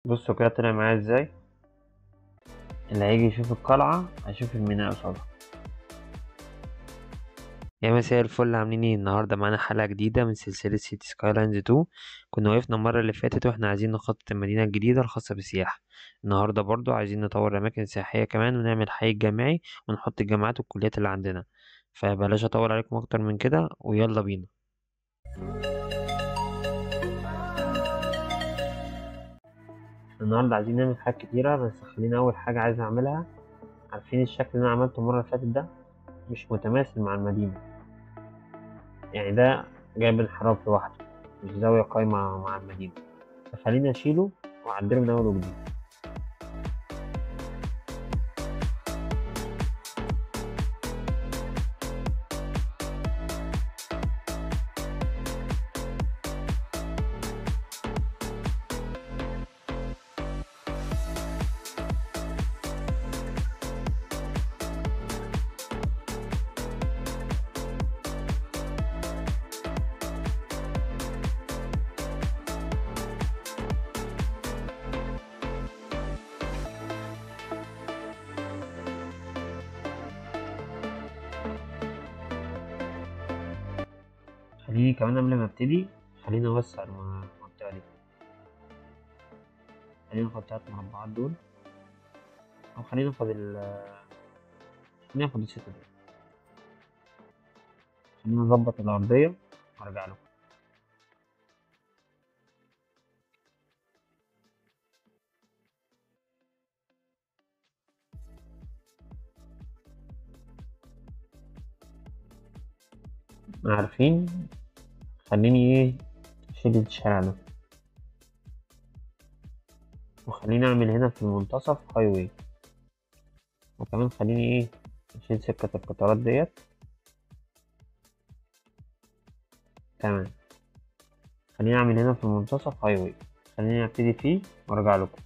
بصوا كده طلع معايا ازاي اللي هيجي يشوف القلعة هيشوف الميناء قصادها يا مساء الفل عاملين ايه النهارده معانا حلقة جديدة من سلسلة سيتي سكاي لاينز 2 كنا وقفنا المرة اللي فاتت واحنا عايزين نخطط المدينة الجديدة الخاصة بالسياحة النهاردة برضو عايزين نطور الأماكن السياحية كمان ونعمل حي جامعي ونحط الجامعات والكليات اللي عندنا فبلاش أطول عليكم أكتر من كده ويلا بينا النهاردة عايزين نعمل حاجات كتيرة بس خلينا أول حاجة عايز أعملها عارفين الشكل اللي أنا عملته المرة اللي فاتت ده مش متماثل مع المدينة يعني ده جايب انحراف لوحده مش زاوية قايمة مع المدينة فخليني أشيله وأعدله من أول وجديد خليني كمان قبل ما ابتدي خليني اوسع الم- المنطقة دي خلينا ناخد تلات مربعات دول او خلينا ناخد ال خلينا ناخد الستة دول خلينا نظبط الأرضية وارجع لكم عارفين خليني ايه اشيل الشارع ده وخليني اعمل هنا في المنتصف هاي واي وكمان خليني ايه اشيل سكة القطارات ديت تمام خليني اعمل هنا في المنتصف هاي واي خليني ابتدي فيه وارجع لكم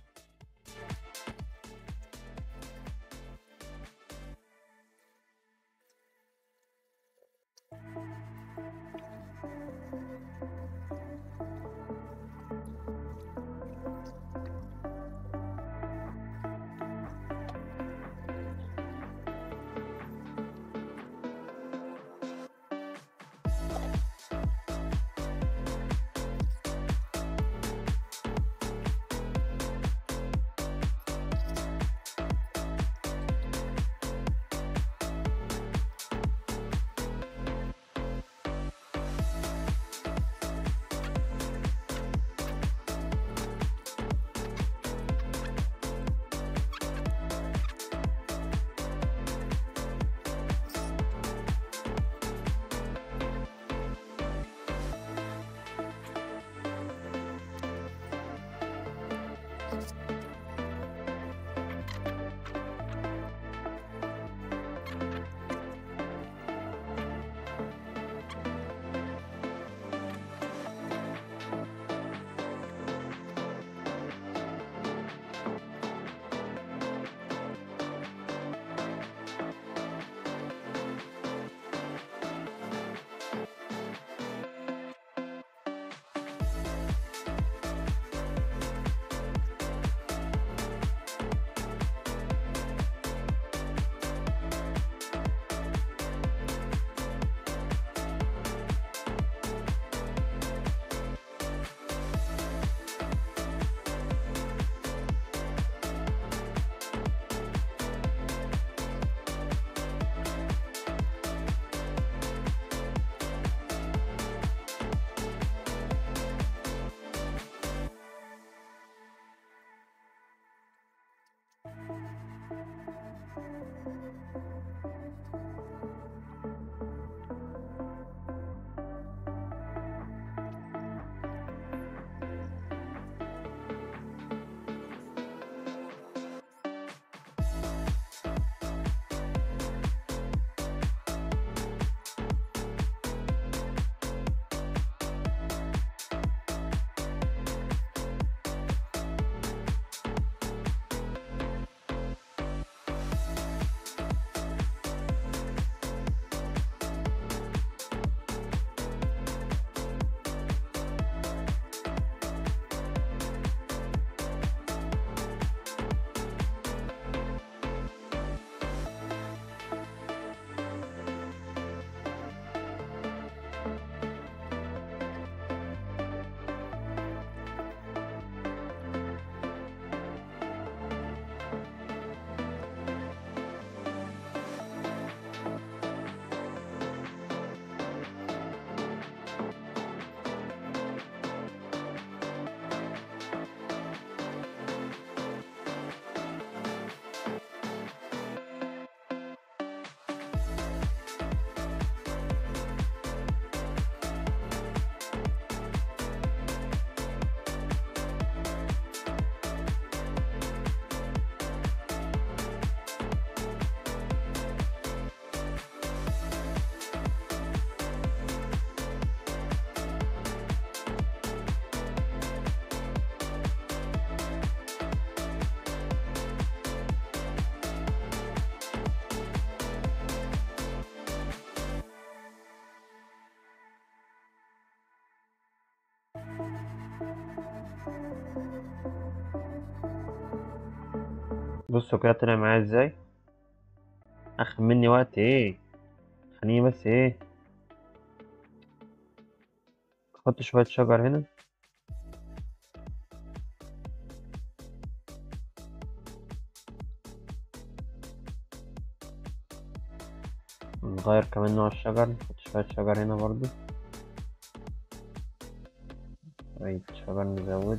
بصوا كده طلع معايا ازاي اخد مني وقت ايه خليني بس ايه احط شوية شجر هنا نغير كمان نوع الشجر نحط شوية شجر هنا برضو شوية شجر نزود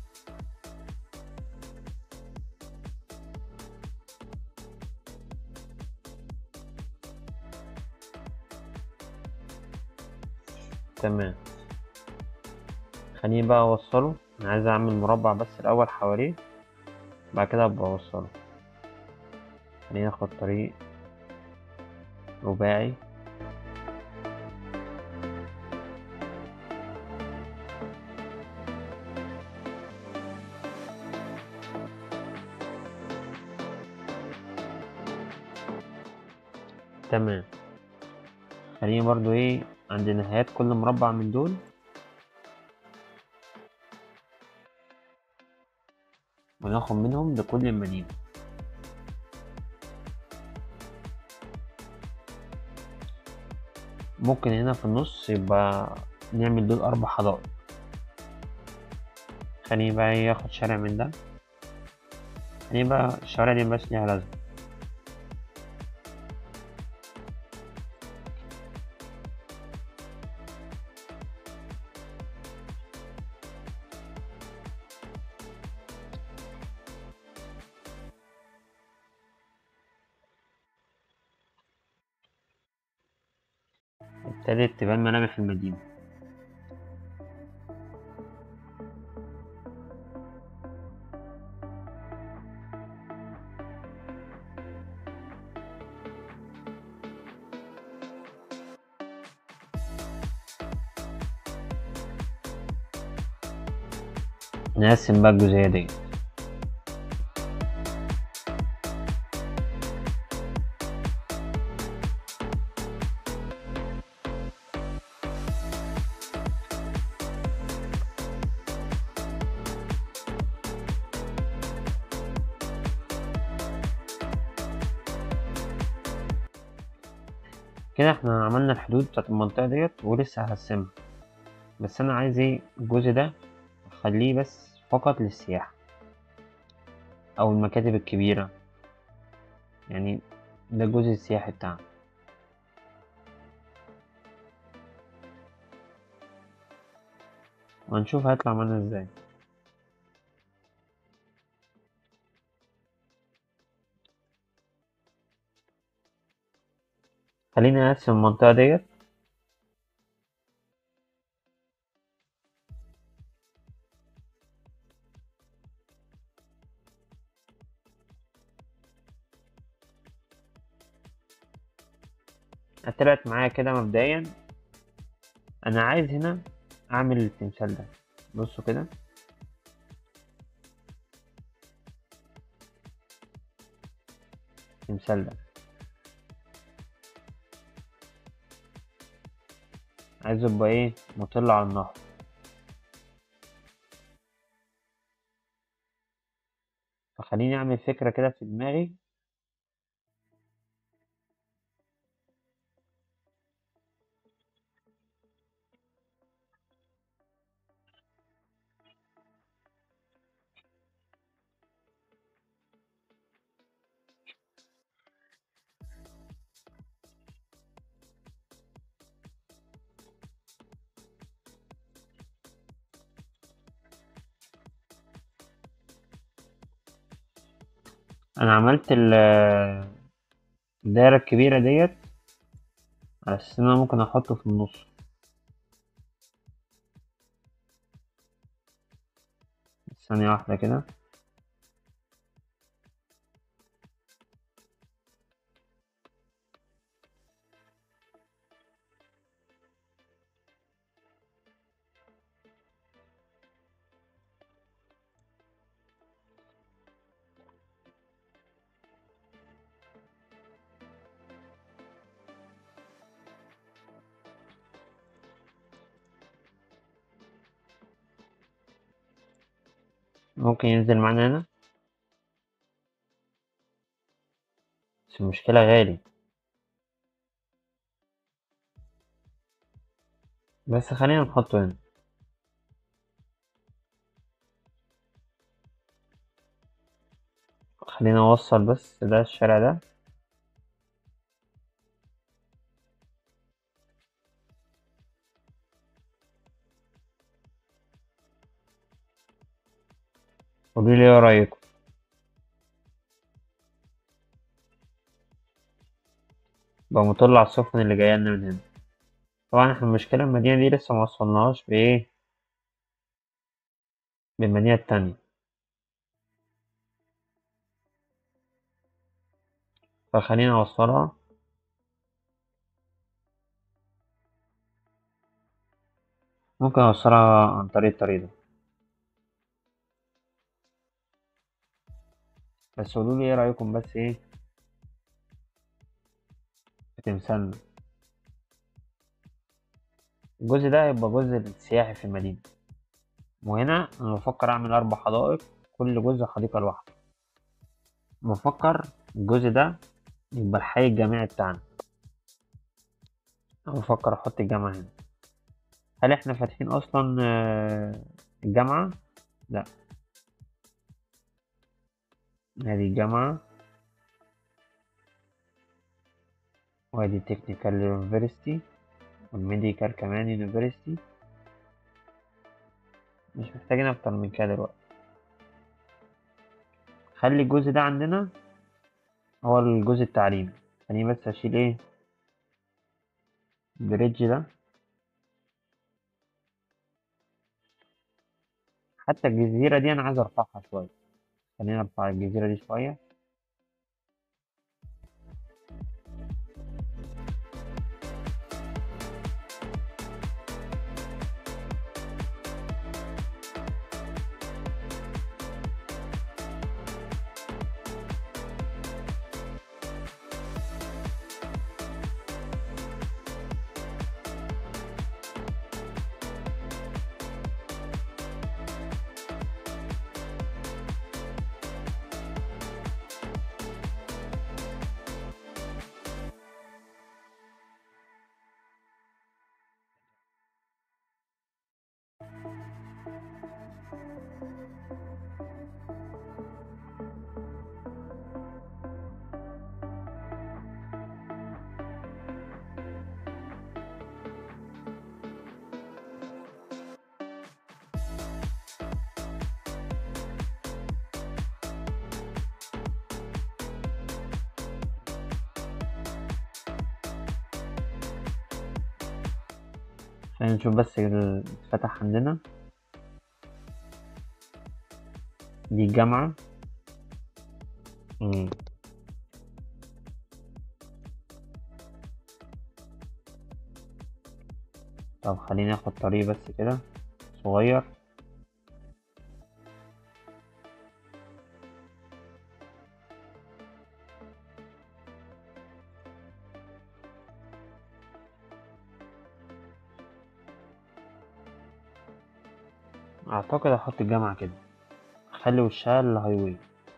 تمام خليني بقى اوصله انا عايز اعمل مربع بس الاول حواليه بعد كده ابقى اوصله خليني اخد طريق رباعي تمام خليني برضو ايه عند نهايات كل مربع من دول وناخد منهم لكل مدينة ممكن هنا في النص يبقى نعمل دول أربع حدائق خليني بقى ايه ياخد شارع من ده خليني بقى الشوارع دي مبقاش ليها لازمة ابتدت تبان ملامح المدينة نقسم بقى الجزئية دي كده احنا عملنا الحدود بتاعت المنطقة ديت ولسه هقسمها بس انا عايز ايه الجزء ده اخليه بس فقط للسياحة او المكاتب الكبيرة يعني ده الجزء السياحي بتاعنا وهنشوف هيطلع معانا ازاي خليني اقسم المنطقة ديت طلعت معايا كده مبدئيا انا عايز هنا اعمل التمثال ده بصوا كده التمثال ده عايز يبقى ايه مطل على النهر فخليني اعمل فكرة كده في دماغي انا عملت ال- الدايرة الكبيرة ديت على اساس ان انا ممكن احطه في النص ثانية واحدة كده ممكن ينزل معانا هنا بس المشكلة غالي بس خلينا نحطه هنا خلينا اوصل بس ده الشارع ده قولوا لي ايه رايكم بقى مطلع السفن اللي جايه لنا من هنا طبعا احنا المشكله المدينه دي لسه ما وصلناهاش بايه بالمدينه التانية فخلينا اوصلها ممكن اوصلها عن طريق الطريق ده بس قولوا لي ايه رايكم بس ايه في تمثالنا الجزء ده هيبقى جزء السياحي في المدينه وهنا انا بفكر اعمل اربع حدائق كل جزء حديقه لوحده بفكر الجزء ده يبقى الحي الجامعي بتاعنا انا بفكر احط الجامعه هنا هل احنا فاتحين اصلا آه، الجامعه لا هذه الجامعة وادي تكنيكال يونيفرسيتي والميديكال كمان يونيفرسيتي مش محتاجين اكتر من كده دلوقتي خلي الجزء ده عندنا هو الجزء التعليمي خليني بس اشيل ايه البريدج ده حتى الجزيرة دي انا عايز ارفعها شوية خلينا نرفع الجزيرة دي شوية خلينا نشوف بس اللي اتفتح عندنا دي الجامعة مم. طب خليني اخد طريق بس كده صغير اعتقد احط الجامعة كده خلي وشها الهاي واي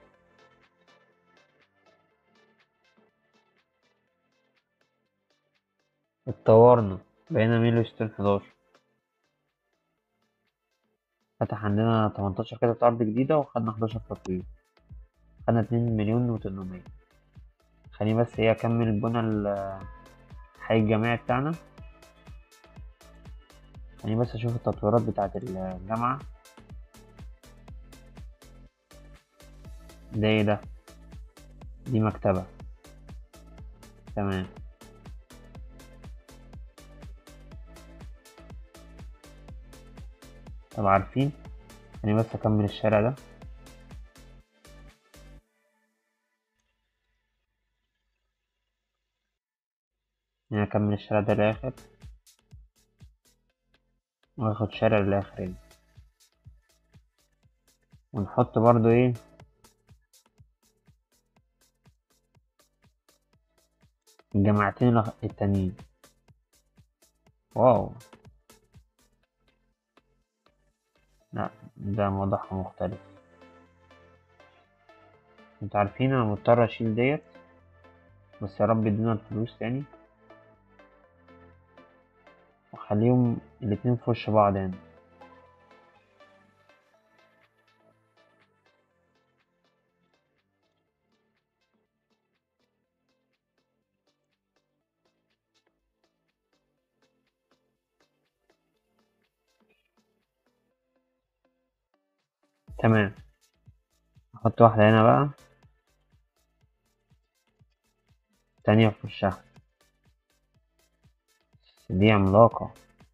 اتطورنا بقينا ميل وستون حداشر فتح عندنا تمنتاشر قطعة أرض جديدة وخدنا حداشر تطوير خدنا اتنين مليون وتمنمية خليني بس ايه أكمل بنا ال- الحي الجامعي بتاعنا خليني بس أشوف التطويرات بتاعة الجامعة ده ايه ده دي مكتبة تمام طب عارفين خليني بس أكمل الشارع ده يعني أكمل الشارع ده للآخر وآخد شارع للآخر هنا ونحط برضو ايه الجماعتين الأخ- التانيين واو لا ده موضوعها مختلف انتوا عارفين انا مضطر اشيل ديت بس يا رب يدينا الفلوس تاني وخليهم الاتنين في وش بعض يعني تمام احط واحدة هنا بقى تانية في وشها بس دي عملاقة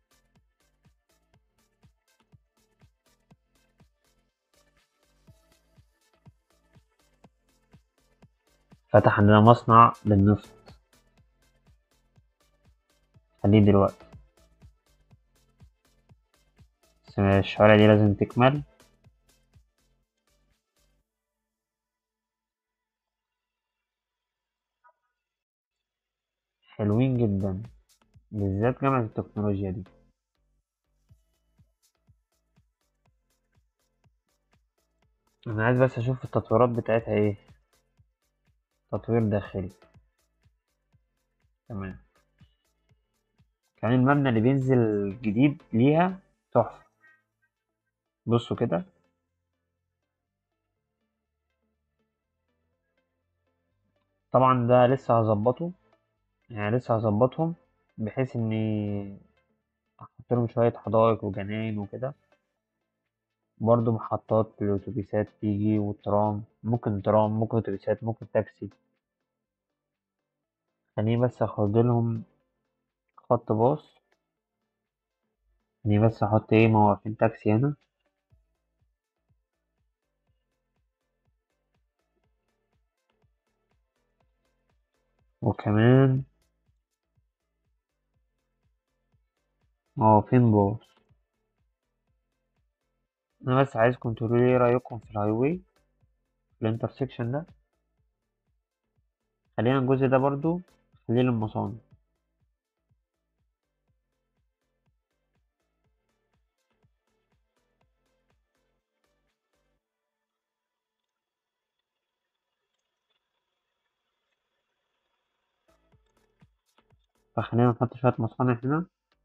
فتح عندنا مصنع للنفط خليه دلوقتي بس الشوارع دي لازم تكمل حلوين جدا بالذات جامعة التكنولوجيا دي انا عايز بس اشوف التطويرات بتاعتها ايه تطوير داخلي تمام كمان المبنى اللي بينزل جديد ليها تحفة بصوا كده طبعا ده لسه هظبطه يعني لسه هظبطهم بحيث اني احط لهم شوية حدائق وجناين وكده برضو محطات للأتوبيسات تيجي والترام ممكن ترام ممكن أتوبيسات ممكن تاكسي خليني بس اخد لهم خط باص خليني بس احط ايه موقفين تاكسي هنا وكمان موقفين باص انا بس عايزكم تقولوا لي ايه رايكم في الهاي واي في الانترسكشن ده خلينا الجزء ده برضو خليه للمصانع فخلينا نحط شوية مصانع هنا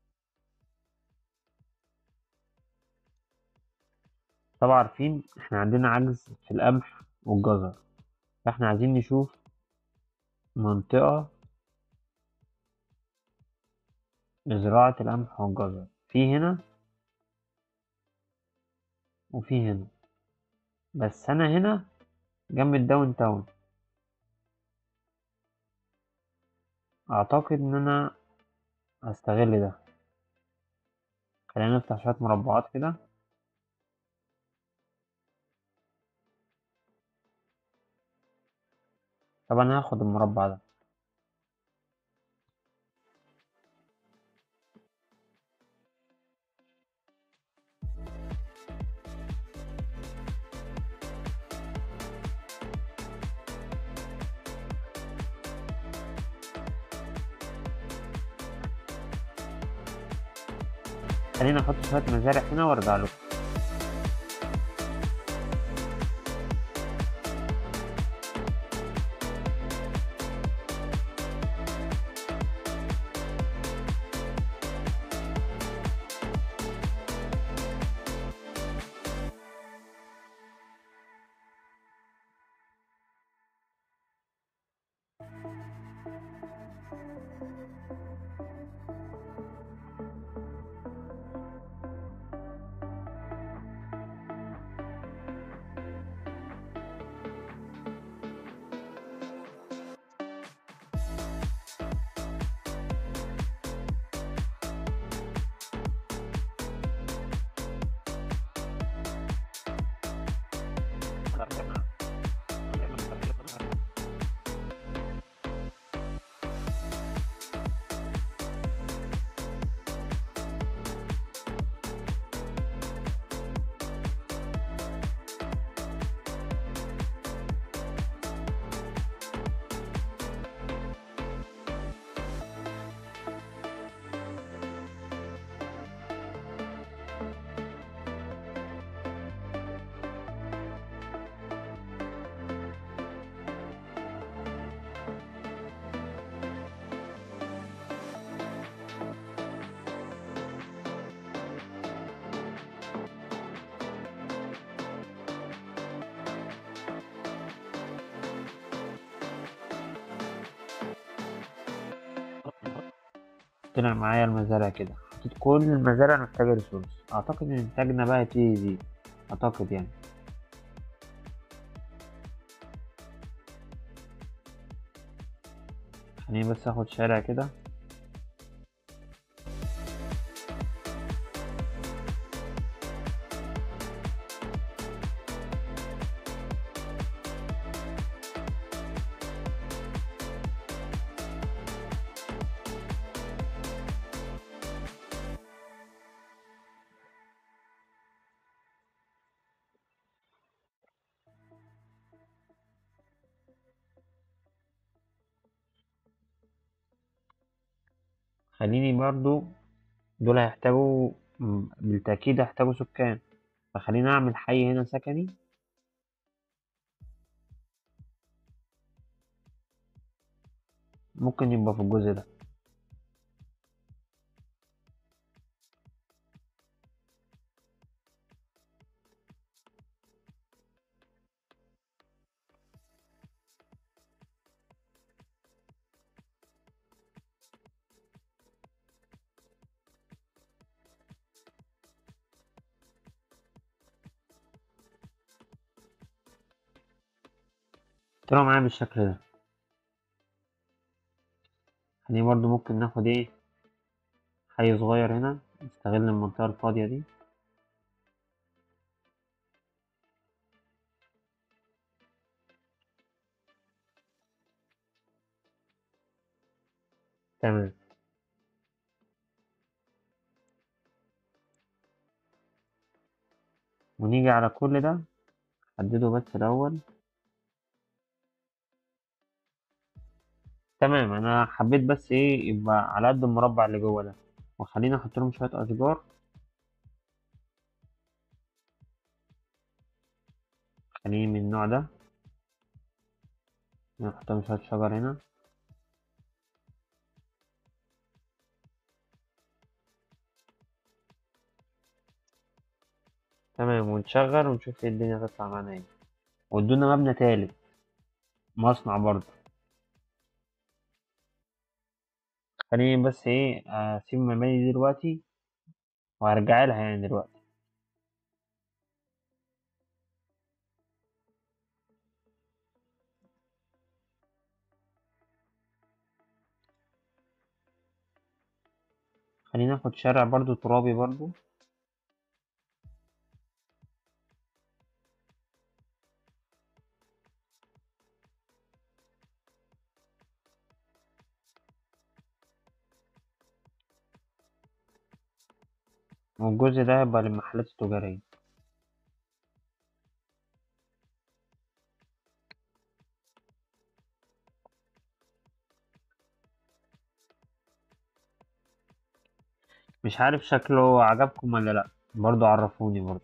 طبعا عارفين احنا عندنا عجز في القمح والجزر فاحنا عايزين نشوف منطقة لزراعة القمح والجزر في هنا وفي هنا بس انا هنا جنب الداون تاون اعتقد ان انا هستغل ده خلينا نفتح شوية مربعات كده طبعا هاخد المربع ده خلينا احط شوية مزارع هنا وارجع لكم طلع معايا المزارع كده حطيت كل المزارع محتاجة ريسورس اعتقد ان انتاجنا بقى هيبتدي يزيد اعتقد يعني خليني بس اخد شارع كده خليني برضو دول هيحتاجوا م- بالتأكيد هيحتاجوا سكان فخليني أعمل حي هنا سكني ممكن يبقى في الجزء ده طلعوا معايا بالشكل ده خليني برضو ممكن ناخد ايه حي صغير هنا نستغل المنطقة الفاضية دي تمام ونيجي على كل ده حدده بس الأول تمام أنا حبيت بس ايه يبقى على قد المربع اللي جوه ده وخلينا أحط لهم شوية أشجار خليني من النوع ده نحط لهم شوية شجر هنا تمام ونشغل ونشوف ايه الدنيا تطلع معانا ايه وادونا مبنى تالت مصنع برضه خليني بس ايه اسيب المباني دي دلوقتي وهرجع لها يعني دلوقتي خلينا ناخد شارع برضو ترابي برضو والجزء ده هيبقى للمحلات التجارية مش عارف شكله عجبكم ولا لأ برضو عرفوني برضو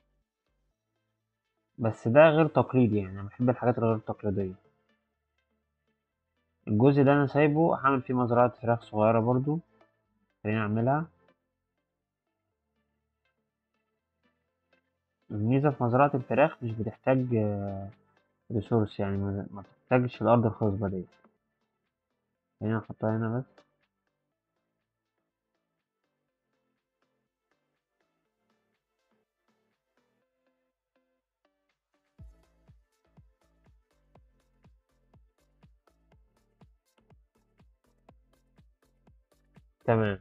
بس ده غير تقليدي يعني أنا بحب الحاجات الغير تقليدية الجزء ده أنا سايبه هعمل فيه مزرعة فراخ صغيرة برضو خليني أعملها الميزة في مزرعة الفراخ مش بتحتاج ريسورس يعني ما ما بتحتاجش الأرض الخصبة دي خلينا نحطها هنا بس تمام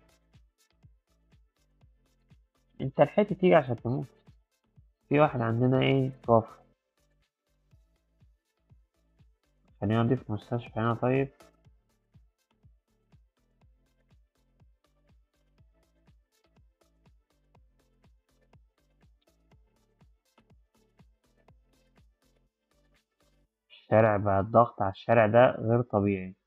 انت لحقت تيجي عشان تموت في واحد عندنا ايه توفى خلينا نضيف مستشفى هنا طيب الشارع بقى الضغط على الشارع ده غير طبيعي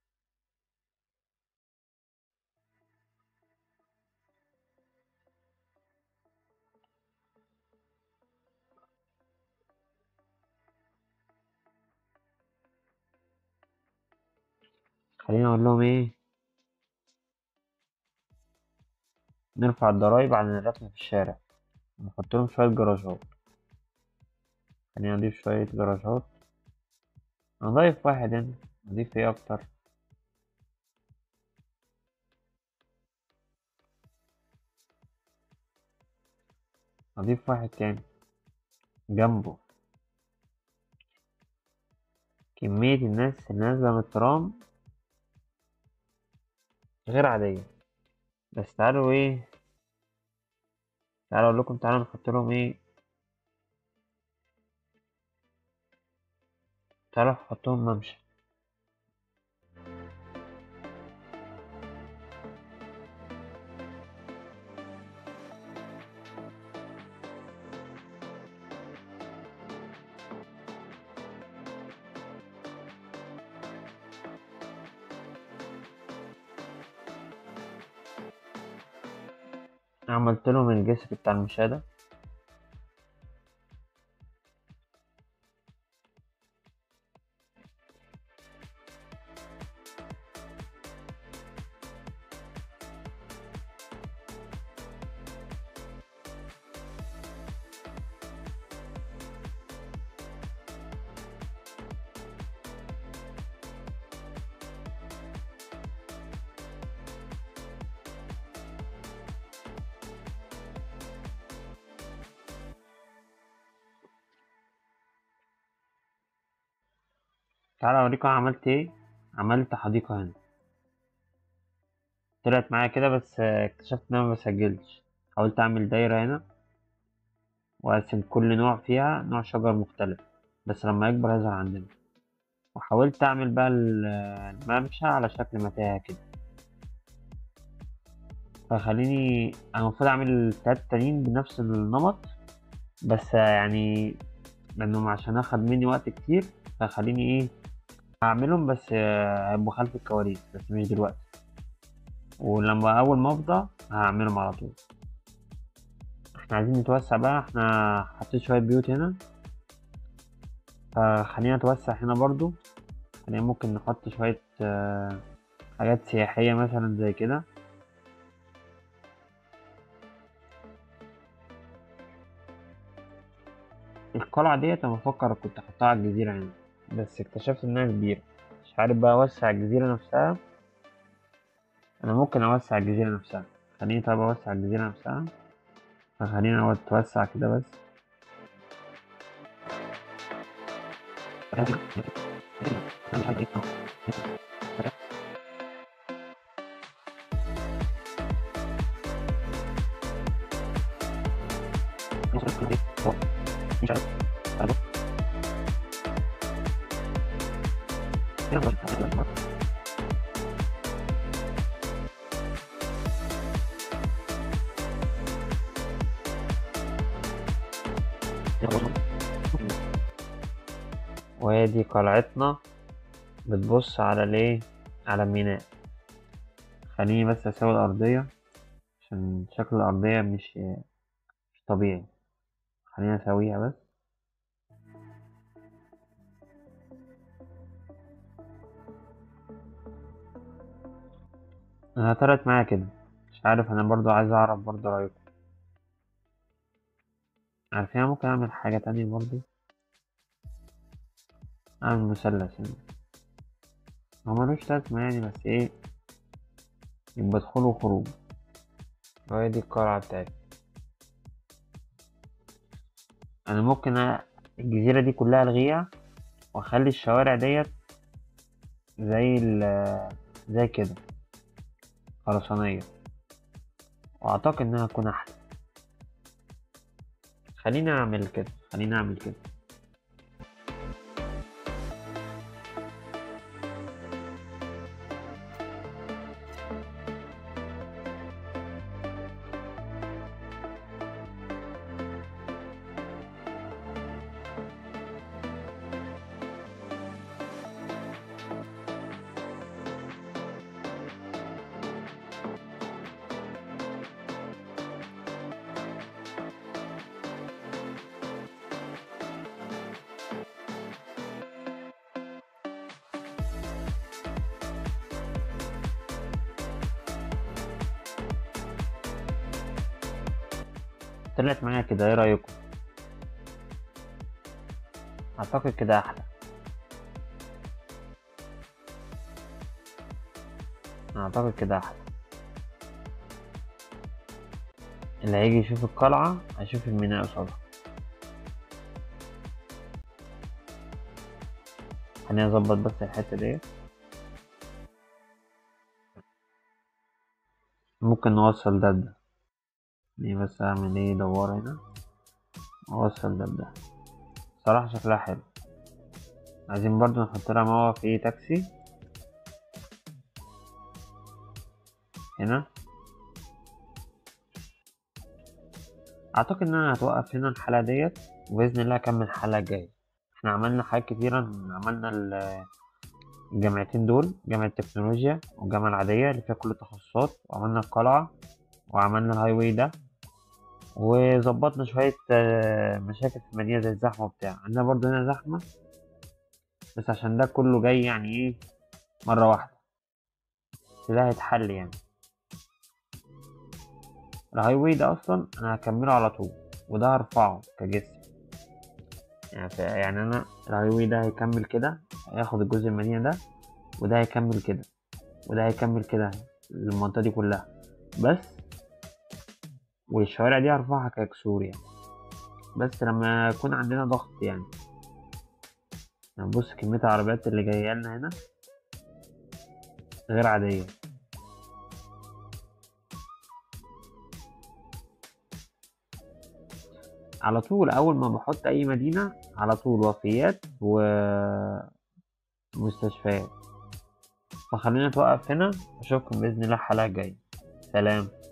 خلينا اقول لهم ايه نرفع الضرايب على الركن في الشارع نحط لهم شوية جراجات خلينا نضيف شوية جراجات نضيف واحد هنا نضيف ايه اكتر أضيف واحد تاني جنبه كمية الناس اللي نازلة من الترام غير عادية بس تعالوا ايه تعالوا اقول لكم تعالوا نحط لهم ايه تعالوا نحطهم ممشى عملت لهم الجسر بتاع المشاهدة تعالى اوريكم عملت ايه عملت حديقة هنا طلعت معايا كده بس اكتشفت ان انا مبسجلش حاولت اعمل دايرة هنا واقسم كل نوع فيها نوع شجر مختلف بس لما يكبر يظهر عندنا وحاولت اعمل بقى الممشى على شكل متاهة كده فخليني انا المفروض اعمل التلات التانيين بنفس النمط بس يعني لانهم عشان اخد مني وقت كتير فخليني ايه هعملهم بس هيبقوا خلف الكواليس بس مش دلوقتي ولما اول ما افضى هعملهم على طول احنا عايزين نتوسع بقى احنا حطيت شوية بيوت هنا فخلينا نتوسع هنا برضو خلينا ممكن نحط شوية حاجات سياحية مثلا زي كده القلعة ديت انا بفكر كنت احطها على الجزيرة هنا بس اكتشفت انها كبيرة مش عارف بقى اوسع الجزيرة نفسها انا ممكن اوسع الجزيرة نفسها خليني طيب اوسع الجزيرة نفسها فخلينا اتوسع كده بس مش عارف وهي دي قلعتنا بتبص على الايه على الميناء خليني بس اسوي الارضية عشان شكل الارضية مش مش طبيعي خليني اسويها بس انا طلعت معايا كده مش عارف انا برضو عايز اعرف برضو رايكم عارفين ممكن اعمل حاجة تانية برضو اعمل مثلث يعني هو ملوش لازمة يعني بس ايه يبقى دخول وخروج وهي دي القلعة بتاعتي انا ممكن الجزيرة دي كلها الغيها واخلي الشوارع ديت زي زي كده خرسانية واعتقد انها تكون احلى خليني اعمل كده خليني اعمل كده طلعت معايا كده ايه رايكم اعتقد كده احلى اعتقد كده احلى اللي هيجي يشوف القلعة هيشوف الميناء قصادها خليني اظبط بس الحتة ديت ممكن نوصل ده بده دي بس اعمل ايه دوار هنا اوصل ده بده صراحة شكلها حلو عايزين برضو نحط لها موقف ايه تاكسي هنا اعتقد ان انا هتوقف هنا الحلقة ديت وباذن الله اكمل الحلقة الجاية احنا عملنا حاجات كتيرة عملنا الجامعتين دول جامعة التكنولوجيا والجامعة العادية اللي فيها كل التخصصات وعملنا القلعة وعملنا الهاي واي ده وظبطنا شوية مشاكل في المدينة زي الزحمة وبتاع عندنا برضو هنا زحمة بس عشان ده كله جاي يعني ايه مرة واحدة بس ده هيتحل يعني الهاي واي ده اصلا انا هكمله على طول وده هرفعه كجسم يعني, يعني انا الهاي واي ده هيكمل كده هياخد الجزء المدينة ده وده هيكمل كده وده هيكمل كده المنطقة دي كلها بس والشوارع دي هرفعها ككسور يعني بس لما يكون عندنا ضغط يعني يعني بص كمية العربيات اللي جاية لنا هنا غير عادية على طول أول ما بحط أي مدينة على طول وفيات ومستشفيات فخلينا نتوقف هنا أشوفكم بإذن الله الحلقة الجاية سلام